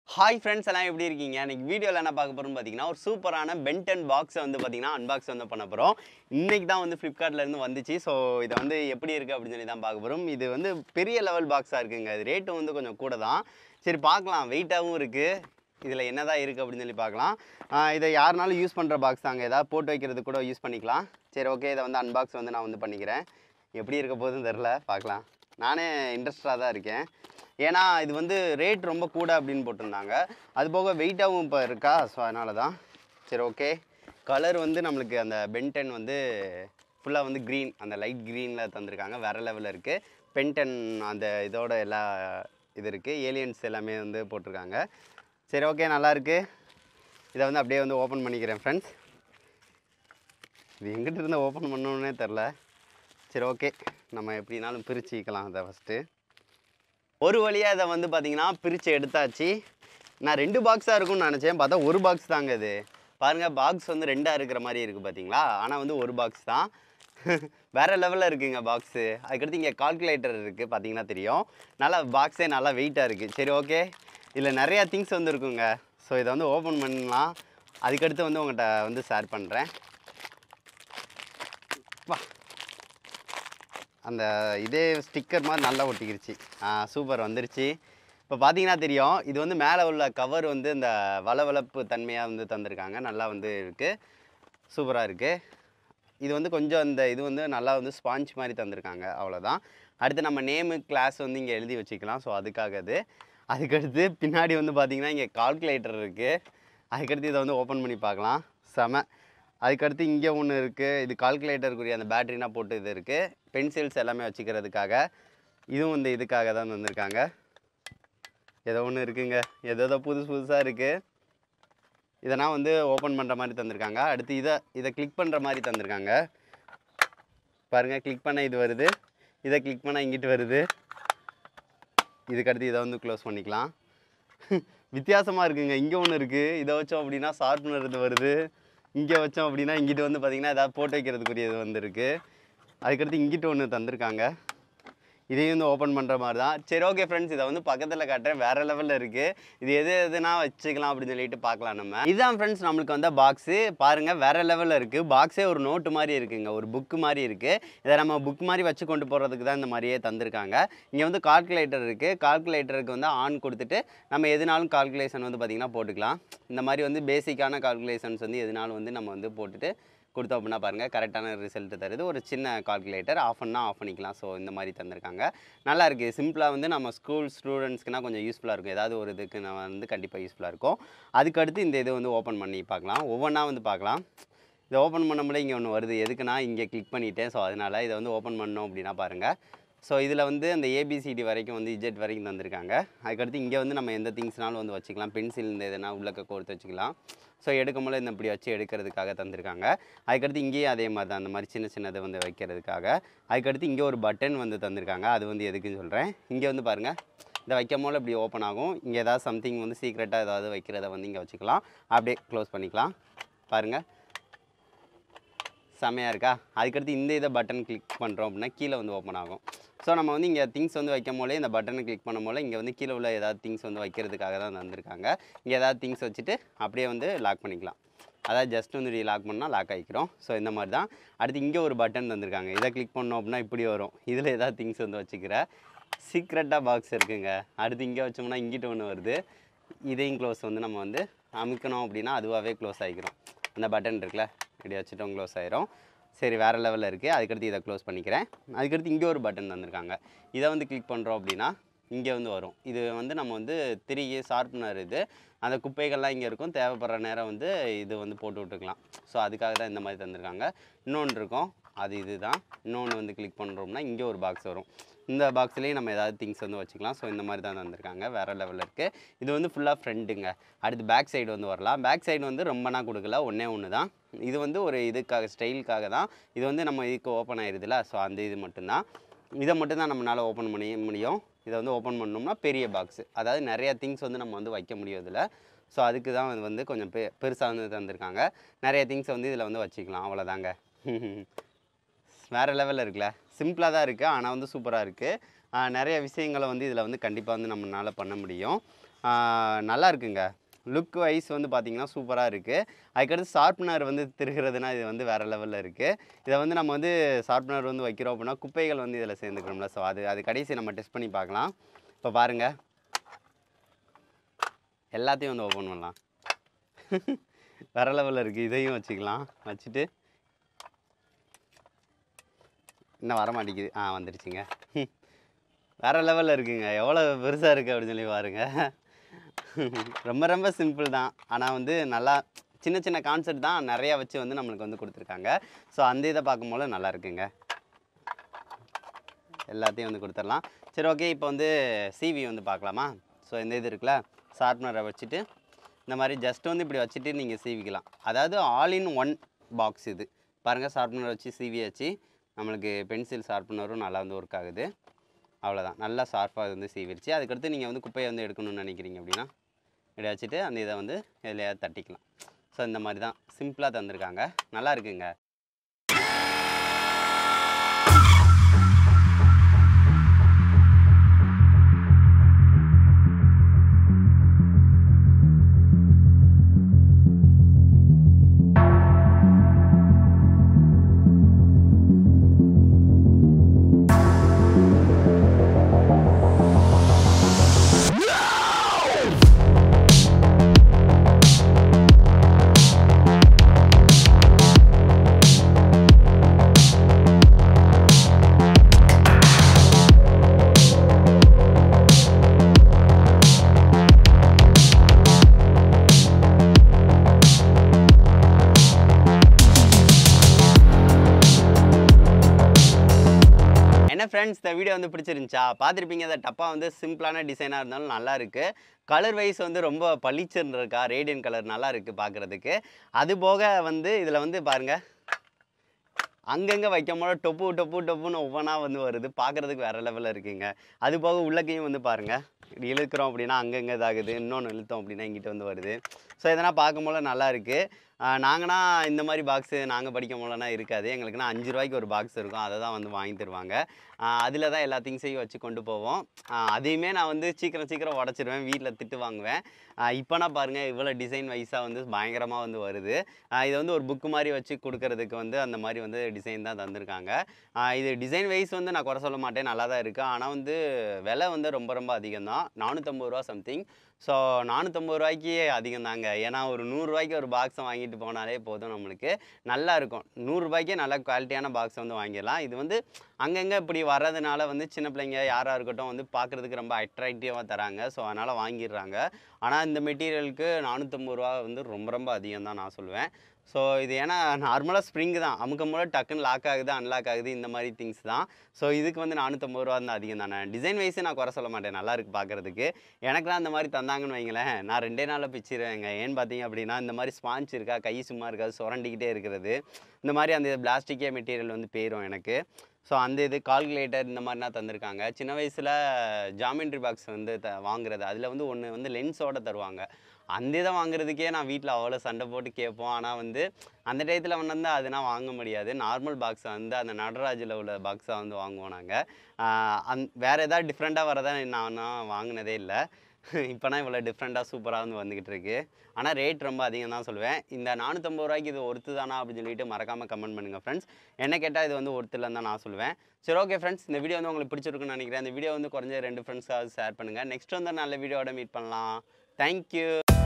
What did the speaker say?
hi friends எல்லாம் எப்படி இருக்கீங்க இன்னைக்கு வீடியோவில் என்ன பார்க்க போகிறோம்னு பார்த்தீங்கன்னா ஒரு சூப்பரான பென்டன் பாக்ஸை வந்து பார்த்தீங்கன்னா அன்பாக்ஸ் வந்து பண்ண போகிறோம் இன்னைக்கு தான் வந்து Flipkartல இருந்து வந்துச்சு ஸோ இதை வந்து எப்படி இருக்குது அப்படின்னு சொல்லி தான் பார்க்க போகிறோம் இது வந்து பெரிய லெவல் பாக்ஸாக இருக்குங்க இது ரேட்டும் வந்து கொஞ்சம் கூட தான் சரி பார்க்கலாம் வெயிட்டாகவும் இருக்குது இதில் என்னதான் இருக்குது அப்படின்னு சொல்லி பார்க்கலாம் ஆஹ் இதை யாருனாலும் யூஸ் பண்ணுற பாக்ஸ் தாங்க ஏதாவது போட்டு வைக்கிறது கூட யூஸ் பண்ணிக்கலாம் சரி ஓகே இதை வந்து அன்பாக்ஸ் வந்து நான் வந்து பண்ணிக்கிறேன் எப்படி இருக்க போகுதுன்னு தெரில பார்க்கலாம் நானே இன்ட்ரெஸ்டாக தான் இருக்கேன் ஏன்னா இது வந்து ரேட் ரொம்ப கூட அப்படின்னு போட்டிருந்தாங்க அது போக வெயிட்டாகவும் இப்போ இருக்கா ஸோ அதனால தான் சரி ஓகே கலர் வந்து நம்மளுக்கு அந்த பென்டென் வந்து ஃபுல்லாக வந்து க்ரீன் அந்த லைட் க்ரீனில் தந்திருக்காங்க வேறு லெவலில் இருக்குது பென்டென் அந்த இதோட எல்லா இது இருக்குது ஏலியன்ஸ் எல்லாமே வந்து போட்டிருக்காங்க சரி ஓகே நல்லா இருக்கு இதை வந்து அப்படியே வந்து ஓப்பன் பண்ணிக்கிறேன் ஃப்ரெண்ட்ஸ் இது எங்கிட்ட இருந்து ஓப்பன் பண்ணணுன்னே தெரில சரி ஓகே நம்ம எப்படினாலும் பிரிச்சுக்கலாம் அதை ஃபஸ்ட்டு ஒரு வழியாக இதை வந்து பார்த்தீங்கன்னா பிரித்து எடுத்தாச்சு நான் ரெண்டு பாக்ஸாக இருக்கும்னு நினச்சேன் பார்த்தா ஒரு பாக்ஸ் தாங்க இது பாருங்கள் பாக்ஸ் வந்து ரெண்டாக இருக்கிற மாதிரி இருக்குது பார்த்தீங்களா ஆனால் வந்து ஒரு பாக்ஸ் தான் வேறு லெவலில் இருக்குங்க பாக்ஸு அதுக்கடுத்து இங்கே கால்குலேட்டர் இருக்குது பார்த்தீங்கன்னா தெரியும் நல்லா பாக்ஸே நல்லா வெயிட்டாக இருக்குது சரி ஓகே இதில் நிறையா திங்ஸ் வந்து இருக்குங்க ஸோ இதை வந்து ஓப்பன் பண்ணலாம் அதுக்கடுத்து வந்து உங்கள்கிட்ட வந்து ஷேர் பண்ணுறேன் வா அந்த இதே ஸ்டிக்கர் மாதிரி நல்லா ஒட்டிக்கிருச்சு சூப்பர் வந்துருச்சு இப்போ பார்த்தீங்கன்னா தெரியும் இது வந்து மேலே உள்ள கவர் வந்து இந்த வளவளப்பு தன்மையாக வந்து தந்திருக்காங்க நல்லா வந்து இருக்குது சூப்பராக இருக்குது இது வந்து கொஞ்சம் இந்த இது வந்து நல்லா வந்து ஸ்பாஞ்ச் மாதிரி தந்திருக்காங்க அவ்வளோதான் அடுத்து நம்ம நேமு கிளாஸ் வந்து இங்கே எழுதி வச்சுக்கலாம் ஸோ அதுக்காக அது அதுக்கடுத்து பின்னாடி வந்து பார்த்தீங்கன்னா இங்கே கால்குலேட்டர் இருக்குது அதுக்கடுத்து இதை வந்து ஓப்பன் பண்ணி பார்க்கலாம் செம அதுக்கடுத்து இங்கே ஒன்று இருக்குது இது கால்குலேட்டருக்குரிய அந்த பேட்டரினா போட்டு இது இருக்குது பென்சில்ஸ் எல்லாமே வச்சுக்கிறதுக்காக இதுவும் இந்த இதுக்காக தான் தந்திருக்காங்க ஏதோ ஒன்று இருக்குங்க ஏதோ ஏதோ புதுசு புதுசாக இருக்குது இதெல்லாம் வந்து ஓப்பன் பண்ணுற மாதிரி தந்திருக்காங்க அடுத்து இதை இதை கிளிக் பண்ணுற மாதிரி தந்திருக்காங்க பாருங்கள் கிளிக் பண்ண இது வருது இதை கிளிக் பண்ணால் இங்கிட்டு வருது இதுக்கடுத்து இதை வந்து க்ளோஸ் பண்ணிக்கலாம் வித்தியாசமாக இருக்குங்க இங்கே ஒன்று இருக்குது இதை வச்சோம் அப்படின்னா ஷார்ப்னர் இது வருது இங்கே வச்சோம் அப்படின்னா இங்கிட்டு வந்து பார்த்திங்கன்னா ஏதாவது போட்டு வைக்கிறதுக்குரியது வந்துருக்கு அதுக்கடுத்து இங்கிட்டு ஒன்று தந்திருக்காங்க இதையும் வந்து ஓப்பன் பண்ணுற மாதிரி தான் சரி ஓகே ஃப்ரெண்ட்ஸ் இதை வந்து பக்கத்தில் காட்டுறேன் வேறு லெவலில் இருக்குது இது எது எதுனா வச்சுக்கலாம் அப்படின்னு சொல்லிட்டு பார்க்கலாம் நம்ம இதுதான் ஃப்ரெண்ட்ஸ் நம்மளுக்கு வந்த பாக்ஸு பாருங்கள் வேறு லெவலில் இருக்குது பாக்ஸே ஒரு நோட்டு மாதிரி இருக்குங்க ஒரு புக்கு மாதிரி இருக்குது இதை நம்ம புக் மாதிரி வச்சு கொண்டு போகிறதுக்கு தான் இந்த மாதிரியே தந்திருக்காங்க இங்கே வந்து கால்குலேட்டர் இருக்குது கால்குலேட்டருக்கு வந்து ஆன் கொடுத்துட்டு நம்ம எதுனாலும் கால்குலேஷன் வந்து பார்த்திங்கன்னா போட்டுக்கலாம் இந்த மாதிரி வந்து பேசிக்கான கால்குலேஷன்ஸ் வந்து எதுனாலும் வந்து நம்ம வந்து போட்டுட்டு கொடுத்தோம் அப்படின்னா பாருங்கள் கரெக்டான ரிசல்ட் தருது ஒரு சின்ன கால்குலேட்டர் ஆஃப் பண்ணால் ஆஃப் பண்ணிக்கலாம் ஸோ இந்த மாதிரி தந்திருக்காங்க நல்லா இருக்குது சிம்பிளாக வந்து நம்ம ஸ்கூல் ஸ்டூடெண்ட்ஸ்க்குனா கொஞ்சம் யூஸ்ஃபுல்லாக இருக்கும் ஏதாவது ஒரு இதுக்கு நான் வந்து கண்டிப்பாக யூஸ்ஃபுல்லாக இருக்கும் அதுக்கடுத்து இந்த இது வந்து ஓப்பன் பண்ணி பார்க்கலாம் ஒவ்வொன்றா வந்து பார்க்கலாம் இதை ஓப்பன் பண்ணும்போது இங்கே ஒன்று வருது எதுக்குன்னா இங்கே கிளிக் பண்ணிட்டேன் ஸோ அதனால் இதை வந்து ஓப்பன் பண்ணோம் அப்படின்னா பாருங்கள் ஸோ இதில் வந்து அந்த ஏபிசிடி வரைக்கும் வந்து இஜெட் வரைக்கும் தந்திருக்காங்க அதுக்கடுத்து இங்கே வந்து நம்ம எந்த திங்ஸ்னாலும் வந்து வச்சுக்கலாம் பென்சில் இந்த எதுனா உள்ளக்க கோர்த்து வச்சுக்கலாம் ஸோ எடுக்கும்போது இந்த இப்படி வச்சு எடுக்கிறதுக்காக தந்திருக்காங்க அதுக்கடுத்து இங்கேயும் அதே மாதிரி தான் அந்த மாதிரி சின்ன சின்னதை வந்து வைக்கிறதுக்காக அதுக்கடுத்து இங்கே ஒரு பட்டன் வந்து தந்திருக்காங்க அது வந்து எதுக்குன்னு சொல்கிறேன் இங்கே வந்து பாருங்கள் இதை வைக்கும் போது இப்படி ஓப்பன் ஆகும் இங்கே ஏதாவது சம்திங் வந்து சீக்ரெட்டாக ஏதாவது வைக்கிறத வந்து இங்கே வச்சுக்கலாம் அப்படியே க்ளோஸ் பண்ணிக்கலாம் பாருங்கள் செமையாக இருக்கா அதுக்கடுத்து இந்த இதை பட்டன் கிளிக் பண்ணுறோம் அப்படின்னா கீழே வந்து ஓப்பன் ஆகும் ஸோ நம்ம வந்து இங்கே திங்ஸ் வந்து வைக்கும் போலே இந்த பட்டனை கிளிக் பண்ணும் போல இங்கே வந்து கீழே உள்ள ஏதாவது திங்ஸ் வந்து வைக்கிறதுக்காக தான் தந்திருக்காங்க இங்கே ஏதாவது திங்ஸ் வச்சுட்டு அப்படியே வந்து லாக் பண்ணிக்கலாம் அதாவது ஜஸ்ட் வந்து இப்படி லாக் பண்ணால் லாக் ஆகிக்கிறோம் ஸோ இந்த மாதிரி தான் அடுத்து இங்கே ஒரு பட்டன் தந்திருக்காங்க இதை கிளிக் பண்ணோம் அப்படின்னா இப்படி வரும் இதில் ஏதாவது திங்ஸ் வந்து வச்சுக்கிற சீக்ரெட்டாக பாக்ஸ் இருக்குங்க அடுத்து இங்கே வச்சோம்னா இங்கிட்ட ஒன்று வருது இதையும் க்ளோஸ் வந்து நம்ம வந்து அமுக்கணும் அப்படின்னா அதுவாகவே க்ளோஸ் ஆகிக்கிறோம் அந்த பட்டன் இருக்குல்ல இப்படி வச்சுட்டோம் க்ளோஸ் ஆயிரும் சரி வேறு லெவலில் இருக்குது அதுக்கடுத்து இதை க்ளோஸ் பண்ணிக்கிறேன் அதுக்கடுத்து இங்கே ஒரு பட்டன் தந்திருக்காங்க இதை வந்து கிளிக் பண்ணுறோம் அப்படின்னா இங்கே வந்து வரும் இது வந்து நம்ம வந்து திரிகை ஷார்ப்னர் இது அந்த குப்பைகள்லாம் இங்கே இருக்கும் தேவைப்படுற நேரம் வந்து இது வந்து போட்டு விட்டுக்கலாம் ஸோ அதுக்காக தான் இந்த மாதிரி தந்திருக்காங்க இன்னொன்று இருக்கும் அது இதுதான் இன்னொன்று வந்து கிளிக் பண்ணுறோம்னா இங்கே ஒரு பாக்ஸ் வரும் இந்த பாக்ஸ்லேயும் நம்ம ஏதாவது திங்ஸ் வந்து வச்சுக்கலாம் ஸோ இந்த மாதிரி தான் தந்திருக்காங்க வேறு லெவலில் இருக்குது இது வந்து ஃபுல்லாக ஃப்ரண்ட்டுங்க அடுத்து பேக் சைடு வந்து வரலாம் பேக் சைடு வந்து ரொம்பனா கொடுக்கல ஒன்றே ஒன்று தான் இது வந்து ஒரு இதுக்காக ஸ்டைலுக்காக தான் இது வந்து நம்ம இதுக்கு ஓப்பன் ஆயிருதுல ஸோ அந்த இது மட்டும்தான் இதை மட்டும்தான் நம்மளால் ஓப்பன் பண்ணி முடியும் இதை வந்து ஓப்பன் பண்ணோம்னா பெரிய பாக்ஸு அதாவது நிறைய திங்ஸ் வந்து நம்ம வந்து வைக்க முடியும் இதில் ஸோ அதுக்கு தான் இது வந்து கொஞ்சம் பெ பெருசாக வந்து தந்திருக்காங்க நிறைய திங்ஸ் வந்து இதில் வந்து வச்சுக்கலாம் அவ்வளோதாங்க வேறு லெவலில் இருக்குல்ல சிம்பிளாக தான் இருக்குது ஆனால் வந்து சூப்பராக இருக்குது நிறைய விஷயங்களை வந்து இதில் வந்து கண்டிப்பாக வந்து நம்மளால் பண்ண முடியும் நல்லா இருக்குங்க லுக் வைஸ் வந்து பார்த்தீங்கன்னா சூப்பராக இருக்குது அதுக்கடுத்து ஷார்ப்னர் வந்து திருகிறதுனா இது வந்து வேறு லெவலில் இருக்குது இதை வந்து நம்ம வந்து ஷார்ப்னர் வந்து வைக்கிறோம் அப்படின்னா குப்பைகள் வந்து இதில் சேர்ந்துக்கிறோம்ல ஸோ அது அது கடைசி நம்ம டெஸ்ட் பண்ணி பார்க்கலாம் இப்போ பாருங்கள் எல்லாத்தையும் வந்து ஓப்பன் பண்ணலாம் வேறு லெவலில் இருக்குது இதையும் வச்சுக்கலாம் வச்சுட்டு இன்னும் வர மாட்டேங்குது ஆ வந்துருச்சுங்க வேறு லெவலில் இருக்குங்க எவ்வளோ பெருசாக இருக்குது அப்படின்னு சொல்லி பாருங்க ரொம்ப ரொம்ப சிம்பிள் தான் ஆனால் வந்து நல்லா சின்ன சின்ன கான்செப்ட் தான் நிறையா வச்சு வந்து நம்மளுக்கு வந்து கொடுத்துருக்காங்க ஸோ அந்த இதை பார்க்கும்போது நல்லா இருக்குங்க எல்லாத்தையும் வந்து கொடுத்துடலாம் சரி ஓகே இப்போ வந்து சிவி வந்து பார்க்கலாமா ஸோ இந்த இது இருக்குல்ல ஷார்ப்னரை வச்சுட்டு இந்த மாதிரி ஜஸ்ட் வந்து இப்படி வச்சுட்டு நீங்கள் சீவிக்கலாம் அதாவது ஆல் இன் ஒன் பாக்ஸ் இது பாருங்கள் ஷார்ப்னர் வச்சு சிவி வச்சு நம்மளுக்கு பென்சில் ஷார்ப்னரும் நல்லா வந்து ஒர்க் ஆகுது அவ்வளோதான் நல்லா ஷார்ப்பாக வந்து சீவிருச்சு அதுக்கடுத்து நீங்கள் வந்து குப்பையை வந்து எடுக்கணும்னு நினைக்கிறீங்க அப்படின்னா இப்படி வச்சுட்டு அந்த இதை வந்து எதுலையாவது தட்டிக்கலாம் ஸோ இந்த மாதிரி தான் சிம்பிளாக தந்திருக்காங்க நல்லா இருக்குங்க என்ன ஃப்ரெண்ட்ஸ் இந்த வீடியோ வந்து பிடிச்சிருந்துச்சா பார்த்துருப்பீங்க இந்த டப்பா வந்து சிம்பிளான டிசைனாக இருந்தாலும் நல்லா இருக்கு கலர் வைஸ் வந்து ரொம்ப பளிச்சுன்னு இருக்கா ரேடியன் கலர் நல்லா இருக்கு பார்க்குறதுக்கு அது போக வந்து இதில் வந்து பாருங்க அங்கங்கே வைக்கும் போது டொப்பு டொப்பு டொப்புன்னு ஒவ்வொன்றா வந்து வருது பார்க்குறதுக்கு வேறு லெவலில் இருக்குங்க அது போக உள்ளக்கையும் வந்து பாருங்கள் இப்படி இழுக்கிறோம் அப்படின்னா அங்கங்கே இதாகுது இன்னொன்று இழுத்தோம் அப்படின்னா இங்கிட்ட வந்து வருது ஸோ இதெல்லாம் பார்க்கும்போது நல்லா இருக்குது நாங்கன்னா இந்த மாதிரி பாக்ஸு நாங்கள் படிக்கும் போலனா இருக்காது எங்களுக்குன்னா அஞ்சு ரூபாய்க்கு ஒரு பாக்ஸ் இருக்கும் அதை தான் வந்து வாங்கி தருவாங்க அதில் தான் எல்லா திங்ஸையும் வச்சு கொண்டு போவோம் ஆஹ் அதையுமே நான் வந்து சீக்கிரம் சீக்கிரம் உடச்சிருவேன் வீட்டில் திட்டு வாங்குவேன் இப்போனா பாருங்கள் இவ்வளோ டிசைன் வைஸாக வந்து பயங்கரமாக வந்து வருது ஆஹ் இதை வந்து ஒரு புக்கு மாதிரி வச்சு கொடுக்கறதுக்கு வந்து அந்த மாதிரி வந்து டிசைன் தான் தந்திருக்காங்க ஆஹ் இது டிசைன் வைஸ் வந்து நான் குறை சொல்ல மாட்டேன் நல்லா தான் இருக்குது ஆனால் வந்து விலை வந்து ரொம்ப ரொம்ப அதிகம் தான் நானூற்றம்பது ரூபா சம்திங் ஸோ நானூற்றம்பது ரூபாய்க்கு அதிகம் தாங்க ஏன்னா ஒரு நூறுரூவாய்க்கு ஒரு பாக்ஸை வாங்கிட்டு போனாலே போதும் நம்மளுக்கு நல்லா இருக்கும் நூறுரூபாய்க்கே நல்ல குவாலிட்டியான பாக்ஸ் வந்து வாங்கிடலாம் இது வந்து அங்கங்கே இப்படி வர்றதுனால வந்து சின்ன பிள்ளைங்க யாராக இருக்கட்டும் வந்து பார்க்குறதுக்கு ரொம்ப அட்ராக்டிவாக தராங்க ஸோ அதனால் வாங்கிடுறாங்க ஆனால் இந்த மெட்டீரியலுக்கு நானூற்றம்பது ரூபா வந்து ரொம்ப ரொம்ப அதிகம் தான் நான் சொல்லுவேன் ஸோ இது ஏன்னா நார்மலாக ஸ்ப்ரிங் தான் அமுக்கும் போது டக்குன்னு லாக் ஆகுது அன்லாக் ஆகுது இந்த மாதிரி திங்ஸ் தான் ஸோ இதுக்கு வந்து நானூற்றம்பது ரூபா வந்து அதிகம் தானே டிசைன் வைஸு நான் குறை சொல்ல மாட்டேன் நல்லா இருக்கு பார்க்குறதுக்கு எனக்குலாம் அந்த மாதிரி தந்தாங்கன்னு வைங்களேன் நான் ரெண்டே நாளில் பிச்சிருவேங்க ஏன்னு பார்த்தீங்க அப்படின்னா இந்த மாதிரி ஸ்பாஞ்ச் இருக்கா கை சும்மா இருக்காது சுரண்டிக்கிட்டே இருக்கிறது இந்த மாதிரி அந்த பிளாஸ்டிக்கே மெட்டீரியல் வந்து போயிடும் எனக்கு ஸோ அந்த இது கால்குலேட்டர் இந்த மாதிரிலாம் தந்திருக்காங்க சின்ன வயசில் ஜாமெண்ட்ரி பாக்ஸ் வந்து த வாங்குறது அதில் வந்து ஒன்று வந்து லென்ஸோட தருவாங்க அந்த இதை வாங்குறதுக்கே நான் வீட்டில் அவ்வளோ சண்டை போட்டு கேட்போம் ஆனால் வந்து அந்த டயத்தில் வந்து அதெல்லாம் வாங்க முடியாது நார்மல் பாக்ஸை வந்து அந்த நடராஜில் உள்ள பாக்ஸை வந்து வாங்குவோம் நாங்கள் அந் வேறு ஏதாவது டிஃப்ரெண்ட்டாக வரதை நான் நான் வாங்கினதே இல்லை இப்போனா இவ்வளோ டிஃப்ரெண்ட்டாக சூப்பராக வந்து வந்துக்கிட்டு இருக்கு ஆனால் ரேட் ரொம்ப அதிகம் தான் சொல்லுவேன் இந்த நானூற்றம்பது ரூபாய்க்கு இது ஒருத்து தானா அப்படின்னு சொல்லிட்டு மறக்காமல் கமெண்ட் பண்ணுங்கள் ஃப்ரெண்ட்ஸ் என்ன கேட்டால் இது வந்து ஒருத்து இல்லைன்னு தான் நான் சொல்லுவேன் சரி ஓகே ஃப்ரெண்ட்ஸ் இந்த வீடியோ வந்து உங்களுக்கு பிடிச்சிருக்குன்னு நினைக்கிறேன் இந்த வீடியோ வந்து குறைஞ்ச ரெண்டு ஃப்ரெண்ட்ஸாவது ஷேர் பண்ணுங்கள் நெக்ஸ்ட் வந்து நல்ல வீடியோட மீட் பண்ணலாம் தேங்க்யூ